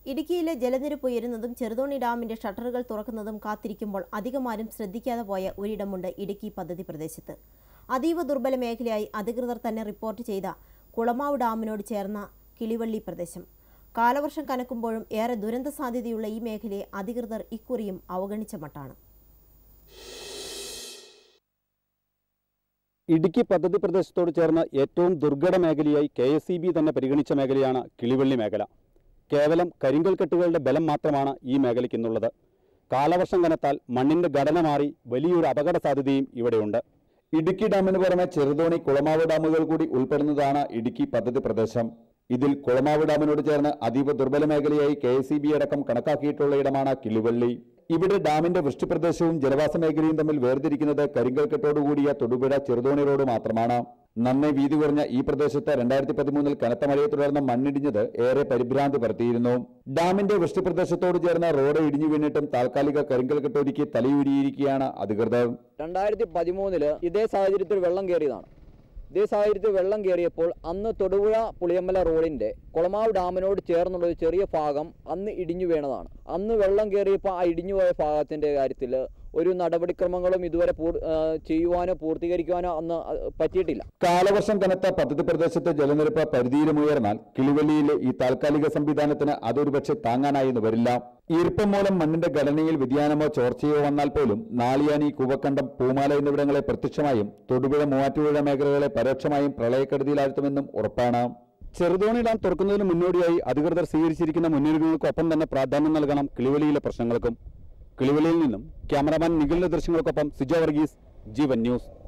ഇടുക്കിയിലെ ജലനിരപ്പ് ഉയരുന്നതും ചെറുതോണി ഡാമിന്റെ ഷട്ടറുകൾ തുറക്കുന്നതും കാത്തിരിക്കുമ്പോൾ അധികമാരും ശ്രദ്ധിക്കാതെ പോയ ഒരിടമുണ്ട് ഇടുക്കി പദ്ധതി പ്രദേശത്ത് അതീവ ദുർബല മേഖലയായി അധികൃതർ തന്നെ റിപ്പോർട്ട് ചെയ്ത കുളമാവ് ഡാമിനോട് ചേർന്ന കിളിവള്ളി പ്രദേശം കാലവർഷം കനക്കുമ്പോഴും ഏറെ ദുരന്ത സാധ്യതയുള്ള ഈ മേഖലയെ അധികൃതർ ഇക്കുറിയും അവഗണിച്ച മട്ടാണ് ഇടുക്കി പദ്ധതി പ്രദേശത്തോട് ചേർന്ന് ഏറ്റവും ദുർഘട മേഖലയായി കെ എസ് ഇ ബി തന്നെ പരിഗണിച്ച മേഖലയാണ് കിളിവള്ളി മേഖല കേവലം കരിങ്കൽ കെട്ടുകളുടെ ബലം മാത്രമാണ് ഈ മേഖലയ്ക്കുന്നുള്ളത് കാലവർഷം കനത്താൽ മണ്ണിന്റെ ഘടന മാറി വലിയൊരു അപകട സാധ്യതയും ഇവിടെയുണ്ട് ഇടുക്കി ഡാമിന് പുറമെ ചെറുതോണി കുളമാവ് ഡാമുകൾ കൂടി ഉൾപ്പെടുന്നതാണ് ഇടുക്കി പദ്ധതി പ്രദേശം ഇതിൽ കുളമാവ് ഡാമിനോട് ചേർന്ന് അതീവ ദുർബല മേഖലയായി കെ എസ് അടക്കം കണക്കാക്കിയിട്ടുള്ള ഇടമാണ് കിളിവള്ളി ഇവിടെ ഡാമിന്റെ വൃഷ്ടിപ്രദേശവും ജനവാസ മേഖലയും തമ്മിൽ വേർതിരിക്കുന്നത് കരിങ്കൽക്കെട്ടോടുകൂടിയ തൊടുപുഴ ചെറുതോണി റോഡ് മാത്രമാണ് നന്നേ വീതി കുറഞ്ഞ ഈ പ്രദേശത്ത് രണ്ടായിരത്തി പതിമൂന്നിൽ കനത്ത മഴയെ തുടർന്ന് മണ്ണിടിഞ്ഞത് ഏറെ പരിഭ്രാന്തി പരത്തിയിരുന്നു ഡാമിന്റെ വൃഷ്ടിപ്രദേശത്തോട് ചേർന്ന റോഡ് ഇടിഞ്ഞു വീണിട്ടും താൽക്കാലിക കരിങ്കൽക്കെട്ടൊരുക്കി തലയൂരിയിരിക്കുകയാണ് അധികൃതർ രണ്ടായിരത്തി പതിമൂന്നില് ഇതേ സാഹചര്യത്തിൽ വെള്ളം കയറിയതാണ് ഇതേ സാഹചര്യത്തിൽ വെള്ളം കയറിയപ്പോൾ അന്ന് തൊടുപുഴ പുളിയമ്പല റോഡിന്റെ കുളമാവ് ഡാമിനോട് ചേർന്നുള്ള ഒരു ചെറിയ ഭാഗം അന്ന് ഇടിഞ്ഞു വീണതാണ് അന്ന് വെള്ളം കയറിയപ്പോൾ ആ ഇടിഞ്ഞു പോയ ഭാഗത്തിന്റെ കാര്യത്തിൽ ഒരു നടപടിക്രമങ്ങളും ഇതുവരെ പൂർ ആ, ചെയ്യുവാനോ പൂർത്തീകരിക്കുവാനോ അന്ന് അത് പറ്റിയിട്ടില്ല കാലവർഷം കനത്ത പദ്ധതി പ്രദേശത്തെ ജലനിരപ്പ് പരിധിയിലും ഉയർന്നാൽ കിളിവള്ളിയിലെ ഈ താൽക്കാലിക സംവിധാനത്തിന് അതൊരുപക്ഷെ താങ്ങാനായെന്ന് വരില്ല ഈർപ്പം മൂലം മണ്ണിന്റെ ഘടനയിൽ വ്യതിയാനമോ ചോർച്ചയോ വന്നാൽ പോലും നാളിയാനി കൂവക്കണ്ടം പൂമാല എന്നിവിടങ്ങളെ പ്രത്യക്ഷമായും തൊടുപുഴ മൂവാറ്റുപുഴ മേഖലകളെ പരോക്ഷമായും പ്രളയക്കെടുതിയിലാഴ്ത്തുമെന്നും ഉറപ്പാണ് ചെറുതോണി ഡാം തുറക്കുന്നതിന് മുന്നോടിയായി അധികൃതർ സ്വീകരിച്ചിരിക്കുന്ന മുന്നൊരുക്കങ്ങൾക്കൊപ്പം തന്നെ പ്രാധാന്യം നൽകണം കിളിവള്ളിയിലെ പ്രശ്നങ്ങൾക്കും കിളിവള്ളിയിൽ നിന്നും ക്യാമറാമാൻ നിഖിലിന്റെ ദൃശ്യങ്ങൾക്കൊപ്പം സിജോ വർഗീസ് ജീവൻ ന്യൂസ്